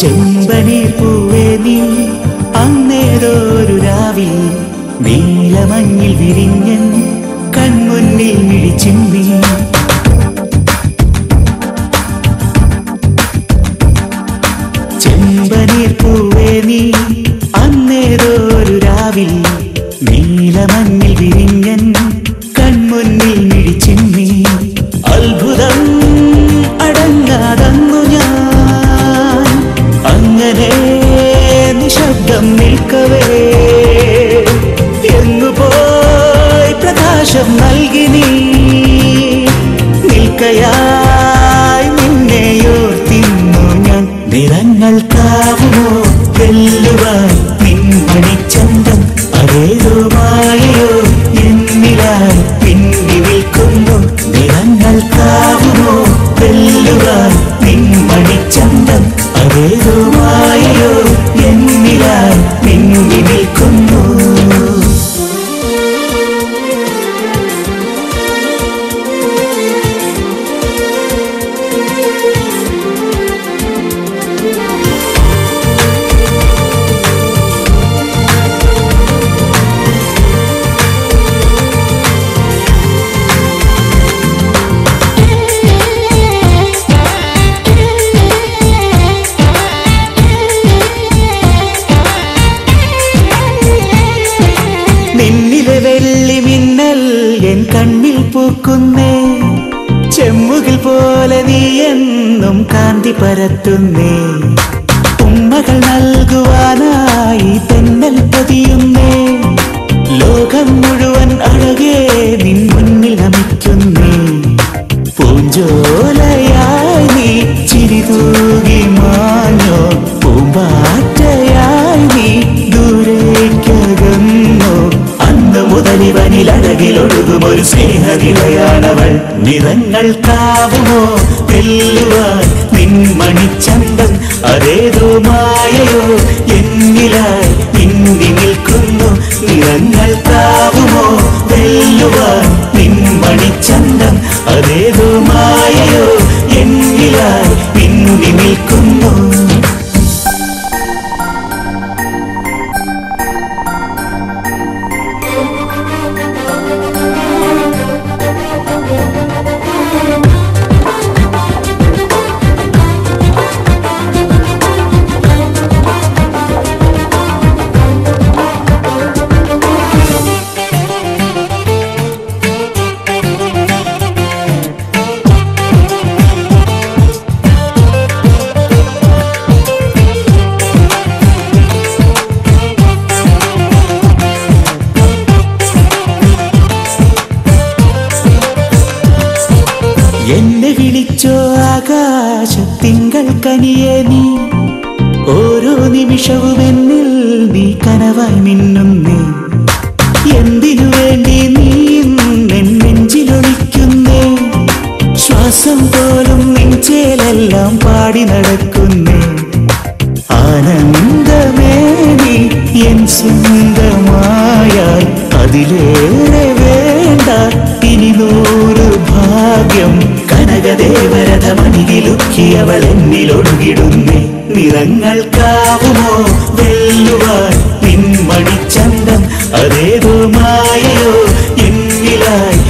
ചെമ്പനീർ പൂവേ നീ അന്നേതൊരു രാവിൽ നീലമഞ്ഞിൽ വിരിഞ്ഞൻ കൺമുന്നിൽ മിഴിച്ചിമ്മി ചെമ്പനീർ പൂവേ നീ അന്നേതൊരു രാവിൽ നീലമഞ്ഞിൽ വിരിഞ്ഞൻ കൺമുന്നിൽ മിഴിച്ചിമ്മി അത്ഭുതം അടങ്ങാതന്നു ഞാൻ അങ്ങനെ നിശബ്ദം നിൽക്കവേ എന്നു പോയി പ്രകാശം നൽകി നീ നിൽക്കയായി നിന്നെയോർത്തിന്നു ഞാൻ നിറങ്ങൾ കാവുമോ വെല്ലുവാൻ നിൻമണിച്ചന്തം അതേതോ മായയോ എന്നിലായി പിന്നി നിൽക്കുന്നു നിറങ്ങൾ കാവുമോ വെല്ലുവാൻ നിൻമണിച്ചന്തം അതേതോ മായയോ എന്നിലായി പിന്നി നിൽക്കുന്നു നിന്നിലെ വെള്ളി മിന്നൽ എൻ കണ്ണിൽ പൂക്കുന്നേ ചെമ്മുകിൽ പോലെ നീ എന്നും കാന്തി പരത്തുന്നേ ഉമ്മകൾ നൽകുവാനായി തെന്നൽ പതിയുന്നേ ലോകം മുഴുവൻ അഴകേ നിൻ മുന്നിൽ നമിക്കുന്നേ പൂഞ്ചോലയായി നീ ചിരിതൂകി മാഞ്ഞോ പൂമ്പാറ്റയായി നീ ദൂരേക്കകന്നോ അന്ന് മുതൽ ഇവനിൽ അഴകിലൊഴുകും ഒരു സ്നേഹനിലയാണവൾ നിറങ്ങൾ കാവുമോ വെല്ലുവാൻ നിൻ മണിച്ചന്തം അതേതോ മായയോ എന്നിലായി നിന്നി നിൽക്കുന്നു നിറങ്ങൾ കാവുമോ വെല്ലുവാൻ നിൻ മണിച്ചന്തം അതേതോ മായയോ എന്നിലായി പിന്നി നിൽക്കുന്നു എന്നെ വിളിച്ചോ ആകാശത്തിങ്കൾ കനിയെ നീ ഓരോ നിമിഷവും എന്നിൽ നീ കനവായി മിന്നുന്നേ എന്തിനു വേണ്ടി നീ എൻ നെഞ്ചിലൊളിക്കുന്നേ ശ്വാസം പോലും നെഞ്ചേലെല്ലാം പാടി നടക്കുന്നേ ആനന്ദമേ നീ എൻ സ്വന്തമായാൽ അതിലേറെ വേണ്ട ഇനി നൂറ് ഭാഗ്യം കനകദേവരഥമണിയിലുക്കിയവൾ എന്നിലൊടുകിടുന്നേ നിറങ്ങൾക്കാവുമോ വെല്ലുവാൻ നിൻ മണിച്ചന്തം അതേതോ മായയോ എന്നിലായി